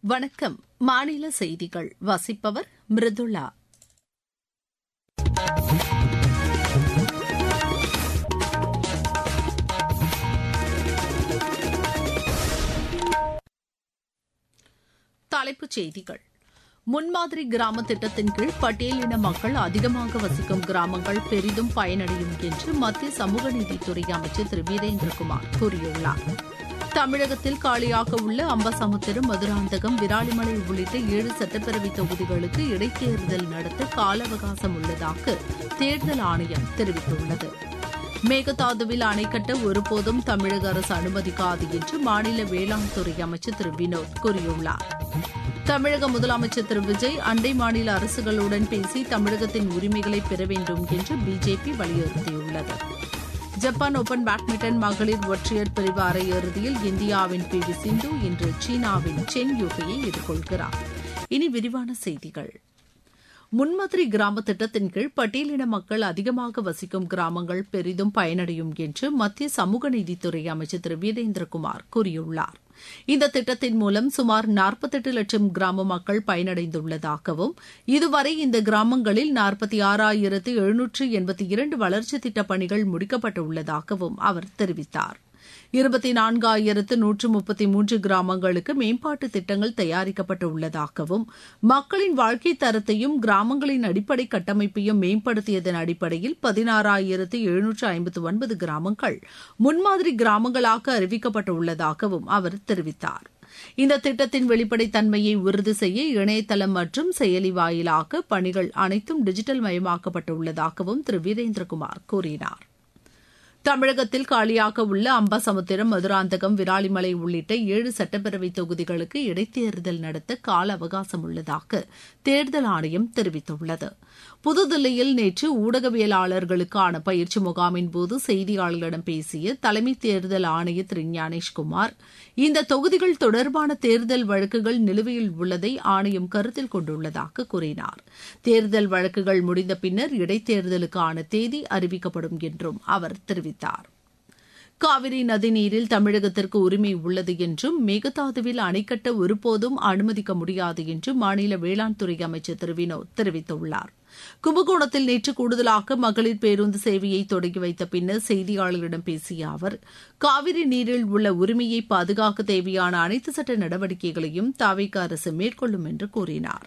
வணக்கம் மாநில செய்திகள் வாசிப்பவர் மிருதுளா தலைப்புச் செய்திகள் முன்மாதிரி கிராம திட்டத்தின் கீழ் பட்டியலின மக்கள் அதிகமாக வசிக்கும் கிராமங்கள் பெரிதும் பயனடையும் என்று மத்திய சமூக நீதித்துறை அமைச்சர் திரு வீரேந்திரகுமார் கூறியுள்ளார் தமிழகத்தில் காலியாக உள்ள அம்பசமுத்திரம் மதுராந்தகம் விராலிமலை உள்ளிட்ட ஏழு சட்டப்பேரவை தொகுதிகளுக்கு இடைத்தேர்தல் நடத்த கால அவகாசம் உள்ளதாக தேர்தல் ஆணையம் தெரிவித்துள்ளது மேகதாதுவில் அணை கட்ட ஒருபோதும் தமிழக அரசு அனுமதிக்காது என்று மாநில வேளாண் துறை அமைச்சர் திரு வினோத் கூறியுள்ளார் தமிழக முதலமைச்சர் திரு விஜய் அண்டை மாநில அரசுகளுடன் பேசி தமிழகத்தின் உரிமைகளை பெற வேண்டும் என்று பிஜேபி வலியுறுத்தியுள்ளது ஜப்பான் ஓபன் பேட்மிண்டன் மகளிர் ஒற்றையர் பிரிவு அரையிறுதியில் இந்தியாவின் பி வி சிந்து இன்று சீனாவின் சென் யூகையை எதிர்கொள்கிறார் இனி விரிவான செய்திகள் முன்மாதிரி கிராம திட்டத்தின் கீழ் பட்டியலின மக்கள் அதிகமாக வசிக்கும் கிராமங்கள் பெரிதும் பயனடையும் என்று மத்திய சமூக நீதித்துறை அமைச்சர் திரு வீரேந்திரகுமார் கூறியுள்ளார் இந்த திட்டத்தின் மூலம் சுமார் நாற்பத்தெட்டு லட்சம் கிராம மக்கள் பயனடைந்துள்ளதாகவும் இதுவரை இந்த கிராமங்களில் நாற்பத்தி ஆறாயிரத்து எழுநூற்று எண்பத்தி இரண்டு வளர்ச்சித் திட்டப் பணிகள் முடிக்கப்பட்டுள்ளதாகவும் அவர் தெரிவித்தார் இருபத்தி நான்காயிரத்து நூற்று முப்பத்தி மூன்று கிராமங்களுக்கு மேம்பாட்டு திட்டங்கள் தயாரிக்கப்பட்டு உள்ளதாகவும் மக்களின் வாழ்க்கை தரத்தையும் கிராமங்களின் அடிப்படை கட்டமைப்பையும் மேம்படுத்தியதன் அடிப்படையில் பதினாறாயிரத்து எழுநூற்று ஐம்பத்து ஒன்பது கிராமங்கள் முன்மாதிரி கிராமங்களாக அறிவிக்கப்பட்டுள்ளதாகவும் அவர் தெரிவித்தார் இந்த திட்டத்தின் வெளிப்படைத்தன்மையை உறுதி செய்ய இணையதளம் மற்றும் செயலி வாயிலாக பணிகள் அனைத்தும் டிஜிட்டல் மயமாக்கப்பட்டுள்ளதாகவும் திரு வீரேந்திரகுமார் கூறினார் தமிழகத்தில் காலியாக உள்ள அம்பாசமுத்திரம் மதுராந்தகம் விராலிமலை உள்ளிட்ட ஏழு சட்டப்பேரவை தொகுதிகளுக்கு இடைத்தேர்தல் நடத்த கால அவகாசம் உள்ளதாக தேர்தல் ஆணையம் தெரிவித்துள்ளது புதுதில்லியில் நேற்று ஊடகவியலாளர்களுக்கான பயிற்சி முகாமின் போது செய்தியாளர்களிடம் பேசிய தலைமை தேர்தல் ஆணையர் திரு ஞானேஷ்குமார் இந்த தொகுதிகள் தொடர்பான தேர்தல் வழக்குகள் நிலுவையில் உள்ளதை ஆணையம் கருத்தில் கொண்டுள்ளதாக கூறினார் தேர்தல் வழக்குகள் முடிந்த பின்னர் இடைத்தேர்தலுக்கான தேதி அறிவிக்கப்படும் என்றும் அவர் தெரிவித்தார் காவிரி நதிநீரில் தமிழகத்திற்கு உரிமை உள்ளது என்றும் மேகதாதுவில் அணை கட்ட ஒருபோதும் அனுமதிக்க முடியாது என்றும் மாநில வேளாண் துறை அமைச்சர் திரு வினோத் தெரிவித்துள்ளார் கும்பகோணத்தில் நேற்று கூடுதலாக மகளிர் பேருந்து சேவையை தொடங்கி வைத்த பின்னர் செய்தியாளர்களிடம் பேசிய அவர் காவிரி நீரில் உள்ள உரிமையை பாதுகாக்க தேவையான அனைத்து சட்ட நடவடிக்கைகளையும் தாவிக அரசு மேற்கொள்ளும் என்று கூறினார்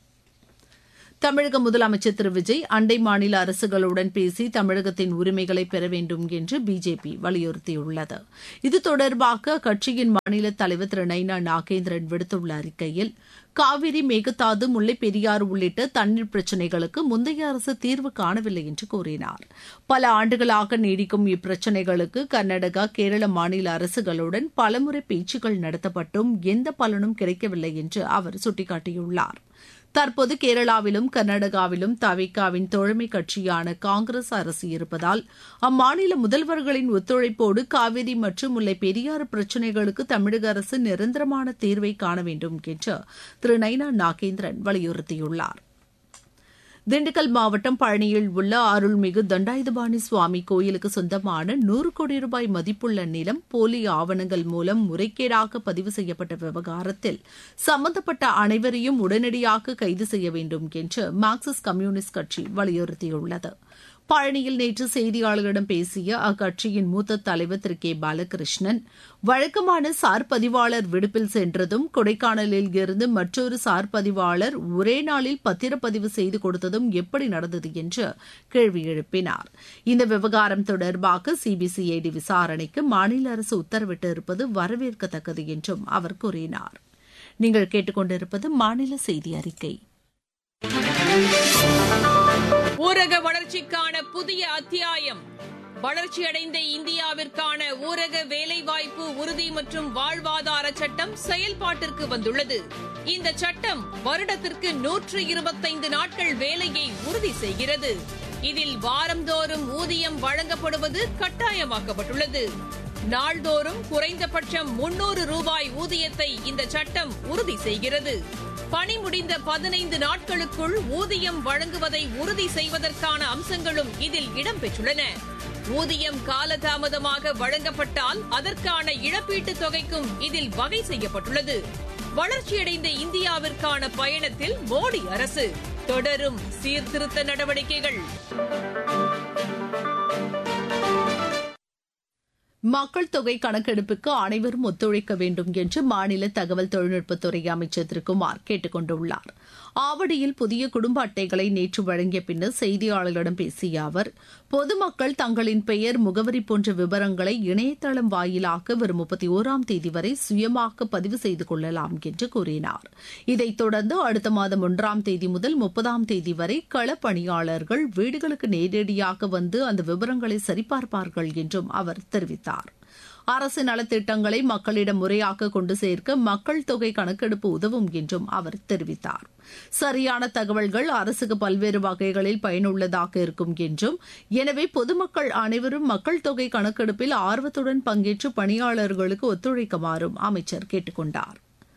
தமிழக முதலமைச்சர் திரு விஜய் அண்டை மாநில அரசுகளுடன் பேசி தமிழகத்தின் உரிமைகளை பெற வேண்டும் என்று பிஜேபி வலியுறுத்தியுள்ளது இது தொடர்பாக அக்கட்சியின் மாநில தலைவர் திரு நைனா நாகேந்திரன் விடுத்துள்ள அறிக்கையில் காவிரி மேகதாது முல்லை பெரியாறு உள்ளிட்ட தண்ணீர் பிரச்சினைகளுக்கு முந்தைய அரசு தீர்வு காணவில்லை என்று கூறினார் பல ஆண்டுகளாக நீடிக்கும் இப்பிரச்சினைகளுக்கு கர்நாடகா கேரள மாநில அரசுகளுடன் பலமுறை பேச்சுக்கள் நடத்தப்பட்டும் எந்த பலனும் கிடைக்கவில்லை என்று அவர் சுட்டிக்காட்டியுள்ளார் தற்போது கேரளாவிலும் கர்நாடகாவிலும் தவிகாவின் தோழமை கட்சியான காங்கிரஸ் அரசு இருப்பதால் அம்மாநில முதல்வர்களின் ஒத்துழைப்போடு காவிரி மற்றும் முல்லை பெரியாறு பிரச்சினைகளுக்கு தமிழக அரசு நிரந்தரமான தீர்வை காண வேண்டும் என்று திரு நைனா நாகேந்திரன் வலியுறுத்தியுள்ளார் திண்டுக்கல் மாவட்டம் பழனியில் உள்ள அருள்மிகு தண்டாயுதபாணி சுவாமி கோயிலுக்கு சொந்தமான நூறு கோடி ரூபாய் மதிப்புள்ள நிலம் போலி ஆவணங்கள் மூலம் முறைகேடாக பதிவு செய்யப்பட்ட விவகாரத்தில் சம்பந்தப்பட்ட அனைவரையும் உடனடியாக கைது செய்ய வேண்டும் என்று மார்க்சிஸ்ட் கம்யூனிஸ்ட் கட்சி வலியுறுத்தியுள்ளது பழனியில் நேற்று செய்தியாளர்களிடம் பேசிய அக்கட்சியின் மூத்த தலைவர் திரு கே பாலகிருஷ்ணன் வழக்கமான சார் பதிவாளர் விடுப்பில் சென்றதும் கொடைக்கானலில் இருந்து மற்றொரு சார் பதிவாளர் ஒரே நாளில் பத்திரப்பதிவு செய்து கொடுத்ததும் எப்படி நடந்தது என்று கேள்வி எழுப்பினார் இந்த விவகாரம் தொடர்பாக சிபிசிஐடி விசாரணைக்கு மாநில அரசு உத்தரவிட்டிருப்பது வரவேற்கத்தக்கது என்றும் அவர் கூறினார் நீங்கள் கேட்டுக்கொண்டிருப்பது மாநில செய்தி அறிக்கை ஊரக வளர்ச்சிக்கான புதிய அத்தியாயம் வளர்ச்சியடைந்த இந்தியாவிற்கான ஊரக வேலைவாய்ப்பு உறுதி மற்றும் வாழ்வாதார சட்டம் செயல்பாட்டிற்கு வந்துள்ளது இந்த சட்டம் வருடத்திற்கு நூற்று இருபத்தைந்து நாட்கள் வேலையை உறுதி செய்கிறது இதில் வாரந்தோறும் ஊதியம் வழங்கப்படுவது கட்டாயமாக்கப்பட்டுள்ளது நாள்தோறும் குறைந்தபட்சம் முன்னூறு ரூபாய் ஊதியத்தை இந்த சட்டம் உறுதி செய்கிறது பணி முடிந்த பதினைந்து நாட்களுக்குள் ஊதியம் வழங்குவதை உறுதி செய்வதற்கான அம்சங்களும் இதில் இடம்பெற்றுள்ளன ஊதியம் காலதாமதமாக வழங்கப்பட்டால் அதற்கான இழப்பீட்டுத் தொகைக்கும் இதில் வகை செய்யப்பட்டுள்ளது வளர்ச்சியடைந்த இந்தியாவிற்கான பயணத்தில் மோடி அரசு தொடரும் சீர்திருத்த நடவடிக்கைகள் மக்கள் தொகை கணக்கெடுப்புக்கு அனைவரும் ஒத்துழைக்க வேண்டும் என்று மாநில தகவல் தொழில்நுட்பத்துறை அமைச்சர் திரு குமார் கேட்டுக் கொண்டுள்ளார் ஆவடியில் புதிய குடும்ப அட்டைகளை நேற்று வழங்கிய பின்னர் செய்தியாளர்களிடம் பேசிய அவர் பொதுமக்கள் தங்களின் பெயர் முகவரி போன்ற விவரங்களை இணையதளம் வாயிலாக வரும் முப்பத்தி ஓராம் தேதி வரை சுயமாக பதிவு செய்து கொள்ளலாம் என்று கூறினார் இதைத் தொடர்ந்து அடுத்த மாதம் ஒன்றாம் தேதி முதல் முப்பதாம் தேதி வரை களப்பணியாளர்கள் வீடுகளுக்கு நேரடியாக வந்து அந்த விவரங்களை சரிபார்ப்பார்கள் என்றும் அவர் தெரிவித்தார் அரசு நலத்திட்டங்களை மக்களிடம் முறையாக கொண்டு சேர்க்க மக்கள் தொகை கணக்கெடுப்பு உதவும் என்றும் அவர் தெரிவித்தார் சரியான தகவல்கள் அரசுக்கு பல்வேறு வகைகளில் பயனுள்ளதாக இருக்கும் என்றும் எனவே பொதுமக்கள் அனைவரும் மக்கள் தொகை கணக்கெடுப்பில் ஆர்வத்துடன் பங்கேற்று பணியாளர்களுக்கு ஒத்துழைக்குமாறும் அமைச்சர் கேட்டுக் கொண்டார்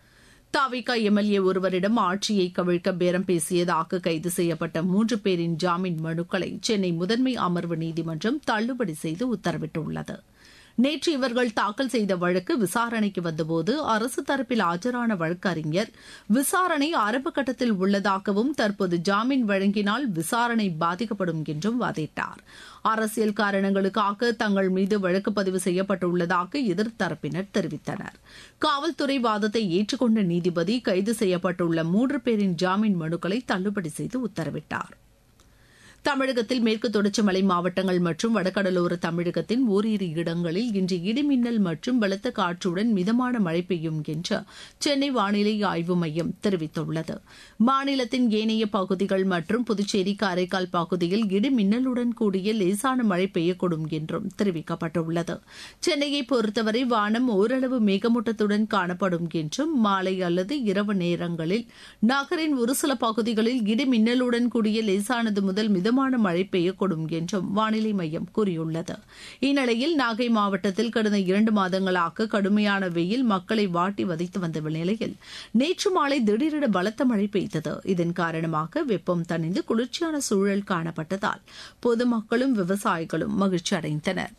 தாவிக எம்எல்ஏ ஒருவரிடம் ஆட்சியை கவிழ்க்க பேரம் பேசியதாக கைது செய்யப்பட்ட மூன்று பேரின் ஜாமீன் மனுக்களை சென்னை முதன்மை அமர்வு நீதிமன்றம் தள்ளுபடி செய்து உத்தரவிட்டுள்ளது நேற்று இவர்கள் தாக்கல் செய்த வழக்கு விசாரணைக்கு வந்தபோது அரசு தரப்பில் ஆஜரான வழக்கறிஞர் விசாரணை ஆரம்ப கட்டத்தில் உள்ளதாகவும் தற்போது ஜாமீன் வழங்கினால் விசாரணை பாதிக்கப்படும் என்றும் வாதிட்டார் அரசியல் காரணங்களுக்காக தங்கள் மீது வழக்கு பதிவு செய்யப்பட்டுள்ளதாக எதிர்த்தரப்பினர் தெரிவித்தனர் காவல்துறை வாதத்தை ஏற்றுக்கொண்ட நீதிபதி கைது செய்யப்பட்டுள்ள மூன்று பேரின் ஜாமீன் மனுக்களை தள்ளுபடி செய்து உத்தரவிட்டார் தமிழகத்தில் மேற்கு தொடர்ச்சி மலை மாவட்டங்கள் மற்றும் வடகடலோர தமிழகத்தின் ஓரிரு இடங்களில் இன்று இடிமின்னல் மற்றும் பலத்த காற்றுடன் மிதமான மழை பெய்யும் என்று சென்னை வானிலை ஆய்வு மையம் தெரிவித்துள்ளது மாநிலத்தின் ஏனைய பகுதிகள் மற்றும் புதுச்சேரி காரைக்கால் பகுதியில் இடிமின்னலுடன் கூடிய லேசான மழை பெய்யக்கூடும் என்றும் தெரிவிக்கப்பட்டுள்ளது சென்னையை பொறுத்தவரை வானம் ஓரளவு மேகமூட்டத்துடன் காணப்படும் என்றும் மாலை அல்லது இரவு நேரங்களில் நகரின் ஒரு சில பகுதிகளில் இடிமின்னலுடன் கூடிய லேசானது முதல் மிதமான மழை பெய்யக்கூடும் என்றும் வானிலை மையம் கூறியுள்ளது இந்நிலையில் நாகை மாவட்டத்தில் கடந்த இரண்டு மாதங்களாக கடுமையான வெயில் மக்களை வாட்டி வதைத்து வந்த நிலையில் நேற்று மாலை திடீரென பலத்த மழை பெய்தது இதன் காரணமாக வெப்பம் தணிந்து குளிர்ச்சியான சூழல் காணப்பட்டதால் பொதுமக்களும் விவசாயிகளும் மகிழ்ச்சி அடைந்தனர்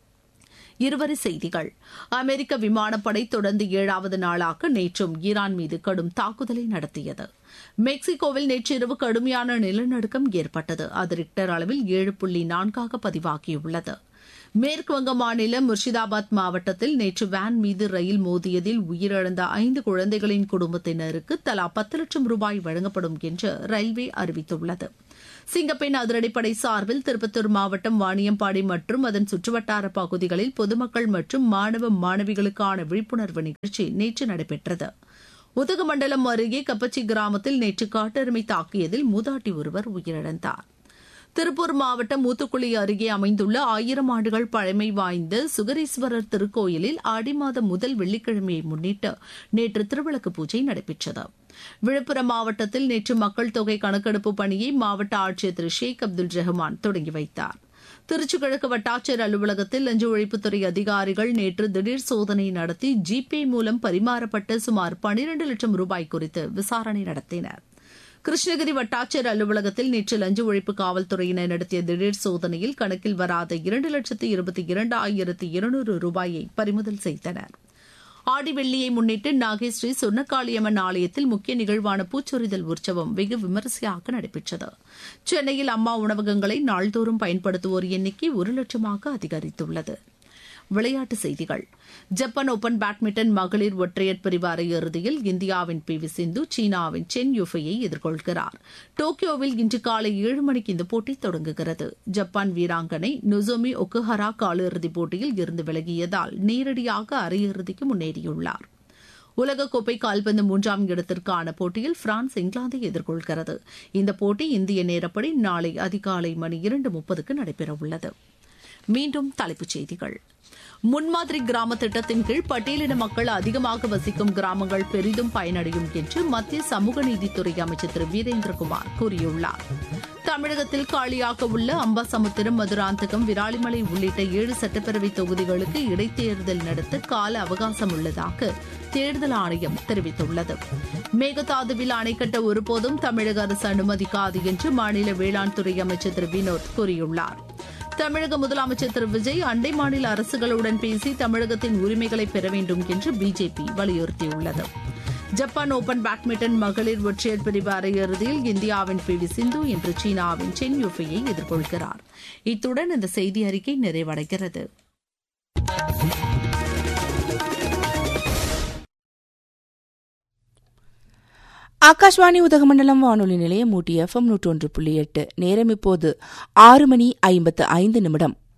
இருவரி செய்திகள் அமெரிக்க விமானப்படை தொடர்ந்து ஏழாவது நாளாக நேற்றும் ஈரான் மீது கடும் தாக்குதலை நடத்தியது மெக்சிகோவில் நேற்றிரவு கடுமையான நிலநடுக்கம் ஏற்பட்டது அது ரிக்டர் அளவில் ஏழு புள்ளி நான்காக பதிவாகியுள்ளது மேற்கு வங்க மாநிலம் முர்ஷிதாபாத் மாவட்டத்தில் நேற்று வேன் மீது ரயில் மோதியதில் உயிரிழந்த ஐந்து குழந்தைகளின் குடும்பத்தினருக்கு தலா பத்து லட்சம் ரூபாய் வழங்கப்படும் என்று ரயில்வே அறிவித்துள்ளது சிங்கப்பெண் அதிரடிப்படை சார்பில் திருப்பத்தூர் மாவட்டம் வாணியம்பாடி மற்றும் அதன் சுற்றுவட்டார பகுதிகளில் பொதுமக்கள் மற்றும் மாணவ மாணவிகளுக்கான விழிப்புணர்வு நிகழ்ச்சி நேற்று நடைபெற்றது உதகமண்டலம் அருகே கப்பச்சி கிராமத்தில் நேற்று காட்டெருமை தாக்கியதில் மூதாட்டி ஒருவர் உயிரிழந்தார் திருப்பூர் மாவட்டம் மூத்துக்குளி அருகே அமைந்துள்ள ஆயிரம் ஆண்டுகள் பழமை வாய்ந்த சுகரீஸ்வரர் திருக்கோயிலில் ஆடி மாதம் முதல் வெள்ளிக்கிழமையை முன்னிட்டு நேற்று திருவிளக்கு பூஜை நடைபெற்றது விழுப்புரம் மாவட்டத்தில் நேற்று மக்கள் தொகை கணக்கெடுப்பு பணியை மாவட்ட ஆட்சியர் திரு ஷேக் அப்துல் ரஹ்மான் தொடங்கி வைத்தார் திருச்சி கிழக்கு வட்டாட்சியர் அலுவலகத்தில் லஞ்ச ஒழிப்புத்துறை அதிகாரிகள் நேற்று திடீர் சோதனை நடத்தி ஜிபே மூலம் பரிமாறப்பட்ட சுமார் பனிரண்டு லட்சம் ரூபாய் குறித்து விசாரணை நடத்தினர் கிருஷ்ணகிரி வட்டாட்சியர் அலுவலகத்தில் நேற்று லஞ்ச ஒழிப்பு காவல்துறையினர் நடத்திய திடீர் சோதனையில் கணக்கில் வராத இரண்டு லட்சத்து இருபத்தி இரண்டு ஆயிரத்து இருநூறு ரூபாயை பறிமுதல் செய்தனர் ஆடி வெள்ளியை முன்னிட்டு நாகை ஸ்ரீ சொர்ணக்காளியம்மன் ஆலயத்தில் முக்கிய நிகழ்வான பூச்சொரிதல் உற்சவம் வெகு விமரிசையாக நடைபெற்றது சென்னையில் அம்மா உணவகங்களை நாள்தோறும் பயன்படுத்துவோர் எண்ணிக்கை ஒரு லட்சமாக அதிகரித்துள்ளது விளையாட்டுச் செய்திகள் ஜப்பான் ஓபன் பேட்மிண்டன் மகளிர் ஒற்றையர் பிரிவு அரையிறுதியில் இந்தியாவின் பி வி சிந்து சீனாவின் சென் யுஃபையை எதிர்கொள்கிறார் டோக்கியோவில் இன்று காலை ஏழு மணிக்கு இந்த போட்டி தொடங்குகிறது ஜப்பான் வீராங்கனை நொசோமி ஒக்குஹரா காலிறுதிப் போட்டியில் இருந்து விலகியதால் நேரடியாக அரையிறுதிக்கு முன்னேறியுள்ளார் உலகக்கோப்பை கால்பந்து மூன்றாம் இடத்திற்கான போட்டியில் பிரான்ஸ் இங்கிலாந்தை எதிர்கொள்கிறது இந்த போட்டி இந்திய நேரப்படி நாளை அதிகாலை மணி இரண்டு முப்பதுக்கு நடைபெறவுள்ளது மீண்டும் தலைப்புச் செய்திகள் முன்மாதிரி கிராம திட்டத்தின் கீழ் பட்டியலின மக்கள் அதிகமாக வசிக்கும் கிராமங்கள் பெரிதும் பயனடையும் என்று மத்திய சமூக நீதித்துறை அமைச்சர் திரு வீரேந்திரகுமார் கூறியுள்ளார் தமிழகத்தில் காலியாக உள்ள அம்பாசமுத்திரம் மதுராந்தகம் விராலிமலை உள்ளிட்ட ஏழு சட்டப்பேரவை தொகுதிகளுக்கு இடைத்தேர்தல் நடத்த கால அவகாசம் உள்ளதாக தேர்தல் ஆணையம் தெரிவித்துள்ளது மேகதாதுவில் அணை கட்ட ஒருபோதும் தமிழக அரசு அனுமதிக்காது என்று மாநில வேளாண் துறை அமைச்சர் திரு வினோத் கூறியுள்ளார் தமிழக முதலமைச்சர் திரு விஜய் அண்டை மாநில அரசுகளுடன் பேசி தமிழகத்தின் உரிமைகளை பெற வேண்டும் என்று பிஜேபி வலியுறுத்தியுள்ளது ஜப்பான் ஓபன் பேட்மிண்டன் மகளிர் ஒற்றையர் பிரிவு அரையிறுதியில் இந்தியாவின் பி வி சிந்து இன்று சீனாவின் சென் யூஃபையை எதிர்கொள்கிறார் இத்துடன் இந்த செய்தி அறிக்கை நிறைவடைகிறது ஆகாஷ்வாணி உதகமண்டலம் வானொலி நிலையம் ஊட்டி எஃப்எம் நூற்றொன்று புள்ளி எட்டு நேரம் இப்போது ஆறு மணி ஐம்பத்து ஐந்து நிமிடம்